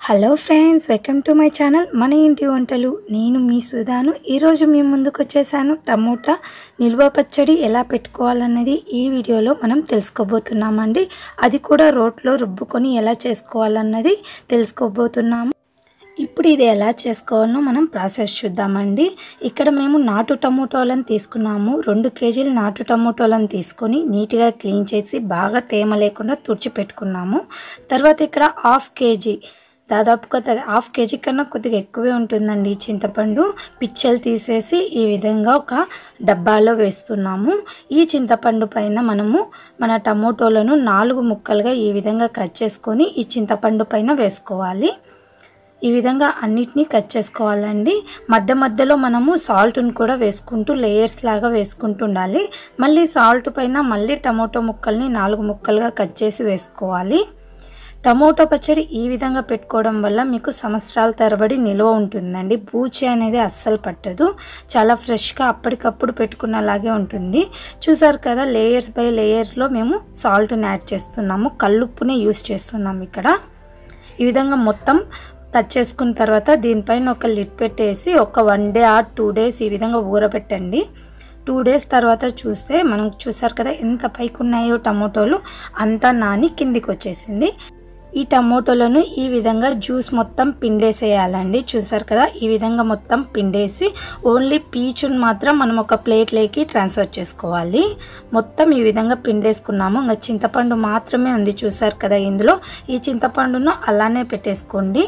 hello friends welcome to my channel మన ఇంటి వంటలు నేను మీ సుధాను ఈరోజు మీ ముందుకు వచ్చేసాను టమోటా నిల్వ పచ్చడి ఎలా పెట్టుకోవాలన్నది ఈ వీడియోలో మనం తెలుసుకోబోతున్నామండి అది కూడా రోట్లో రుబ్బుకొని ఎలా చేసుకోవాలన్నది తెలుసుకోబోతున్నాము ఇప్పుడు ఇది ఎలా చేసుకోవాలో మనం ప్రాసెస్ చూద్దామండి ఇక్కడ మేము నాటు టమోటోలను తీసుకున్నాము రెండు కేజీలు నాటు టమోటోలను తీసుకొని నీట్గా క్లీన్ చేసి బాగా తేమ లేకుండా తుడిచిపెట్టుకున్నాము తర్వాత ఇక్కడ హాఫ్ కేజీ దాదాపుగా త- హాఫ్ కేజీ కన్నా కొద్దిగా ఎక్కువే ఉంటుందండి ఈ చింతపండు పిచ్చలు తీసేసి ఈ విధంగా ఒక డబ్బాలో వేస్తున్నాము ఈ చింతపండు పైన మనము మన టమోటోలను నాలుగు ముక్కలుగా ఈ విధంగా కట్ చేసుకొని ఈ చింతపండు పైన వేసుకోవాలి ఈ విధంగా అన్నిటినీ కట్ చేసుకోవాలండి మధ్య మధ్యలో మనము సాల్ట్ని కూడా వేసుకుంటూ లేయర్స్ లాగా వేసుకుంటూ ఉండాలి మళ్ళీ సాల్ట్ పైన మళ్ళీ టమోటో ముక్కల్ని నాలుగు ముక్కలుగా కట్ చేసి వేసుకోవాలి టమోటో పచ్చడి ఈ విధంగా పెట్టుకోవడం వల్ల మీకు సంవత్సరాల తరబడి నిల్వ ఉంటుందండి బూచి అనేది అస్సలు పట్టదు చాలా ఫ్రెష్గా అప్పటికప్పుడు పెట్టుకున్నలాగే ఉంటుంది చూసారు కదా లేయర్స్ బై లేయర్లో మేము సాల్ట్ని యాడ్ చేస్తున్నాము కల్లుప్పునే యూస్ చేస్తున్నాము ఇక్కడ ఈ విధంగా మొత్తం కట్ చేసుకున్న తర్వాత దీనిపైన ఒక లిడ్ పెట్టేసి ఒక one day or two days ఈ విధంగా ఊరబెట్టండి టూ డేస్ తర్వాత చూస్తే మనం చూసారు కదా ఎంత పైకి ఉన్నాయో టమోటోలు అంతా నాని కిందికి వచ్చేసింది ఈ టమోటోలను ఈ విధంగా జ్యూస్ మొత్తం పిండేసేయాలండి చూసారు కదా ఈ విధంగా మొత్తం పిండేసి ఓన్లీ పీచుని మాత్రం మనం ఒక ప్లేట్లోకి ట్రాన్స్ఫర్ చేసుకోవాలి మొత్తం ఈ విధంగా పిండేసుకున్నాము ఇంకా చింతపండు మాత్రమే ఉంది చూసారు కదా ఇందులో ఈ చింతపండును అలానే పెట్టేసుకోండి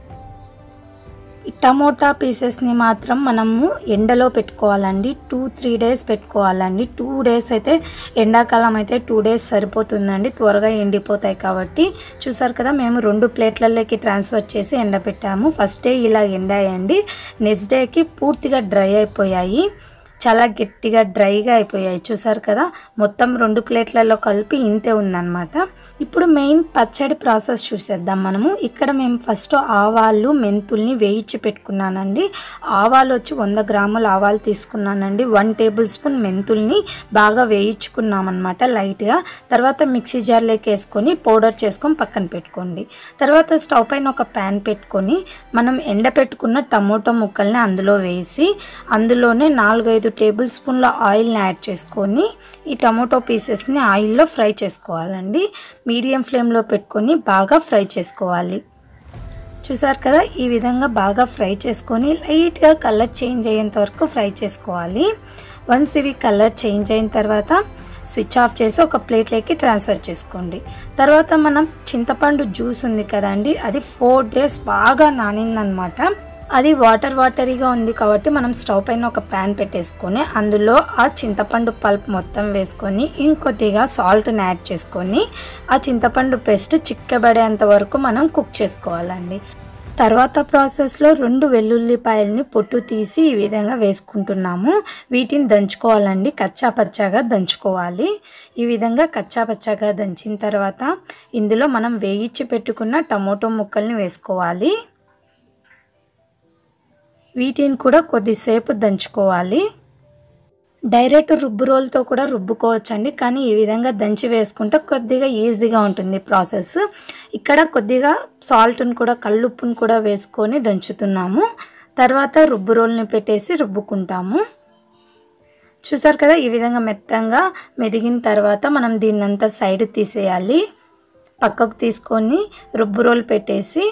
ఈ టమోటా పీసెస్ని మాత్రం మనము ఎండలో పెట్టుకోవాలండి టూ త్రీ డేస్ పెట్టుకోవాలండి టూ డేస్ అయితే ఎండాకాలం అయితే టూ డేస్ సరిపోతుందండి త్వరగా ఎండిపోతాయి కాబట్టి చూసారు కదా మేము రెండు ప్లేట్లలోకి ట్రాన్స్ఫర్ చేసి ఎండబెట్టాము ఫస్ట్ డే ఇలా ఎండాయండి నెక్స్ట్ డేకి పూర్తిగా డ్రై అయిపోయాయి చాలా గట్టిగా డ్రైగా అయిపోయాయి చూసారు కదా మొత్తం రెండు ప్లేట్లలో కలిపి ఇంతే ఉందన్నమాట ఇప్పుడు మెయిన్ పచ్చడి ప్రాసెస్ చూసేద్దాం మనము ఇక్కడ మేము ఫస్ట్ ఆవాలు మెంతుల్ని వేయించి పెట్టుకున్నానండి ఆవాలు వచ్చి వంద గ్రాముల ఆవాలు తీసుకున్నానండి వన్ టేబుల్ స్పూన్ మెంతుల్ని బాగా వేయించుకున్నామన్నమాట లైట్గా తర్వాత మిక్సీ జార్లోకి వేసుకొని పౌడర్ చేసుకొని పక్కన పెట్టుకోండి తర్వాత స్టవ్ పైన ఒక ప్యాన్ పెట్టుకొని మనం ఎండ పెట్టుకున్న టమోటో ముక్కల్ని అందులో వేసి అందులోనే నాలుగైదు టేబుల్ స్పూన్ల ఆయిల్ని యాడ్ చేసుకొని ఈ టమోటో పీసెస్ని ఆయిల్లో ఫ్రై చేసుకోవాలండి మీడియం ఫ్లేమ్లో పెట్టుకొని బాగా ఫ్రై చేసుకోవాలి చూసారు కదా ఈ విధంగా బాగా ఫ్రై చేసుకొని లైట్గా కలర్ చేంజ్ అయ్యేంత వరకు ఫ్రై చేసుకోవాలి వన్స్ ఇవి కలర్ చేంజ్ అయిన తర్వాత స్విచ్ ఆఫ్ చేసి ఒక ప్లేట్లోకి ట్రాన్స్ఫర్ చేసుకోండి తర్వాత మనం చింతపండు జ్యూస్ ఉంది కదండి అది ఫోర్ డేస్ బాగా నానిందనమాట అది వాటర్ వాటరీగా ఉంది కాబట్టి మనం స్టవ్ పైన ఒక ప్యాన్ పెట్టేసుకొని అందులో ఆ చింతపండు పల్ప్ మొత్తం వేసుకొని ఇంకొద్దిగా సాల్ట్ని యాడ్ చేసుకొని ఆ చింతపండు పేస్ట్ చిక్కబడేంత వరకు మనం కుక్ చేసుకోవాలండి తర్వాత ప్రాసెస్లో రెండు వెల్లుల్లిపాయల్ని పొట్టు తీసి ఈ విధంగా వేసుకుంటున్నాము వీటిని దంచుకోవాలండి కచ్చా పచ్చాగా దంచుకోవాలి ఈ విధంగా కచ్చా పచ్చాగా దంచిన తర్వాత ఇందులో మనం వేయించి పెట్టుకున్న టమోటో ముక్కల్ని వేసుకోవాలి వీటిని కూడా కొద్దిసేపు దంచుకోవాలి డైరెక్ట్ రుబ్బు రోల్తో కూడా రుబ్బుకోవచ్చండి కానీ ఈ విధంగా దంచి వేసుకుంటే కొద్దిగా ఈజీగా ఉంటుంది ప్రాసెస్ ఇక్కడ కొద్దిగా సాల్ట్ని కూడా కల్లుప్పుని కూడా వేసుకొని దంచుతున్నాము తర్వాత రుబ్బు రోల్ని పెట్టేసి రుబ్బుకుంటాము చూసారు కదా ఈ విధంగా మెత్తంగా మెదిగిన తర్వాత మనం దీన్నంతా సైడ్ తీసేయాలి పక్కకు తీసుకొని రుబ్బు రోల్ పెట్టేసి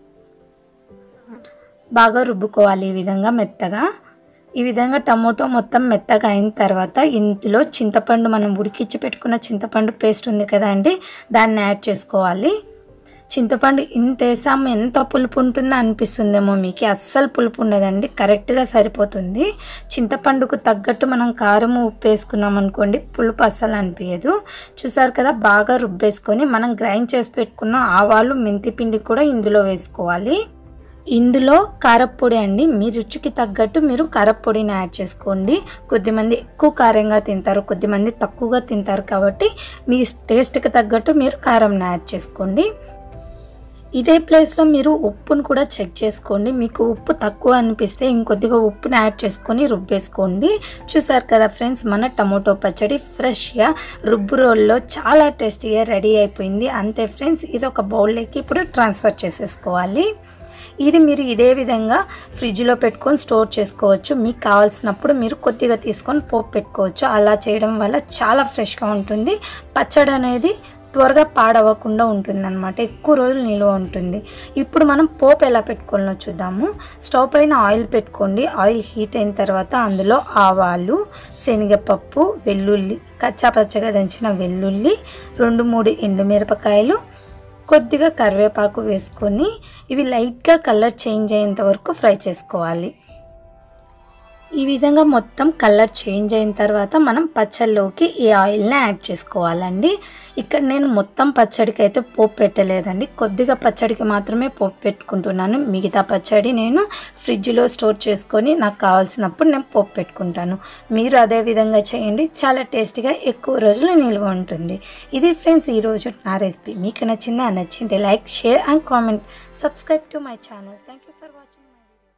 బాగా రుబ్బుకోవాలి ఈ విధంగా మెత్తగా ఈ విధంగా టమోటో మొత్తం మెత్తగా అయిన తర్వాత ఇందులో చింతపండు మనం ఉడికిచ్చి పెట్టుకున్న చింతపండు పేస్ట్ ఉంది కదండి దాన్ని యాడ్ చేసుకోవాలి చింతపండు ఇంత వేసాము ఎంత పులుపు ఉంటుందో అనిపిస్తుందేమో మీకు అస్సలు పులుపు ఉండదండి కరెక్ట్గా సరిపోతుంది చింతపండుకు తగ్గట్టు మనం కారం ఉప్పు వేసుకున్నాం అనుకోండి పులుపు అస్సలు అనిపించదు చూసారు కదా బాగా రుబ్బేసుకొని మనం గ్రైండ్ చేసి పెట్టుకున్న ఆవాలు మెంతి పిండి కూడా ఇందులో వేసుకోవాలి ఇందులో కారప్పొడి అండి మీ రుచికి తగ్గట్టు మీరు కారప్పొడిని యాడ్ చేసుకోండి కొద్దిమంది ఎక్కువ కారంగా తింటారు కొద్దిమంది తక్కువగా తింటారు కాబట్టి మీ టేస్ట్కి తగ్గట్టు మీరు కారంని యాడ్ చేసుకోండి ఇదే ప్లేస్లో మీరు ఉప్పును కూడా చెక్ చేసుకోండి మీకు ఉప్పు తక్కువ అనిపిస్తే ఇంకొద్దిగా ఉప్పుని యాడ్ చేసుకొని రుబ్బేసుకోండి చూసారు కదా ఫ్రెండ్స్ మన టమోటో పచ్చడి ఫ్రెష్గా రుబ్బు రోల్లో చాలా టేస్టీగా రెడీ అయిపోయింది అంతే ఫ్రెండ్స్ ఇది ఒక బౌల్లోకి ఇప్పుడు ట్రాన్స్ఫర్ చేసేసుకోవాలి ఇది మీరు ఇదే విధంగా ఫ్రిడ్జ్లో పెట్టుకొని స్టోర్ చేసుకోవచ్చు మీకు కావాల్సినప్పుడు మీరు కొద్దిగా తీసుకొని పోపు పెట్టుకోవచ్చు అలా చేయడం వల్ల చాలా ఫ్రెష్గా ఉంటుంది పచ్చడి అనేది త్వరగా పాడవకుండా ఉంటుందన్నమాట ఎక్కువ రోజులు నిల్వ ఉంటుంది ఇప్పుడు మనం పోపు ఎలా పెట్టుకోవాలో చూద్దాము స్టవ్ పైన ఆయిల్ పెట్టుకోండి ఆయిల్ హీట్ అయిన తర్వాత అందులో ఆవాలు శనగపప్పు వెల్లుల్లి కచ్చా పచ్చగా దంచిన వెల్లుల్లి రెండు మూడు ఎండుమిరపకాయలు కొద్దిగా కరివేపాకు వేసుకొని ఇవి లైట్గా కలర్ చేంజ్ అయ్యేంత వరకు ఫ్రై చేసుకోవాలి ఈ విధంగా మొత్తం కలర్ చేంజ్ అయిన తర్వాత మనం పచ్చడిలోకి ఈ ఆయిల్ని యాడ్ చేసుకోవాలండి ఇక్కడ నేను మొత్తం పచ్చడికి అయితే పోపు పెట్టలేదండి కొద్దిగా పచ్చడికి మాత్రమే పోపు పెట్టుకుంటున్నాను మిగతా పచ్చడి నేను ఫ్రిడ్జ్లో స్టోర్ చేసుకొని నాకు కావాల్సినప్పుడు నేను పోపు పెట్టుకుంటాను మీరు అదే విధంగా చేయండి చాలా టేస్టీగా ఎక్కువ రోజులు నిల్వ ఉంటుంది ఇది ఫ్రెండ్స్ ఈరోజు నా రెసిపీ మీకు నచ్చిందా నచ్చింటే like share and comment subscribe to my channel thank you for watching my video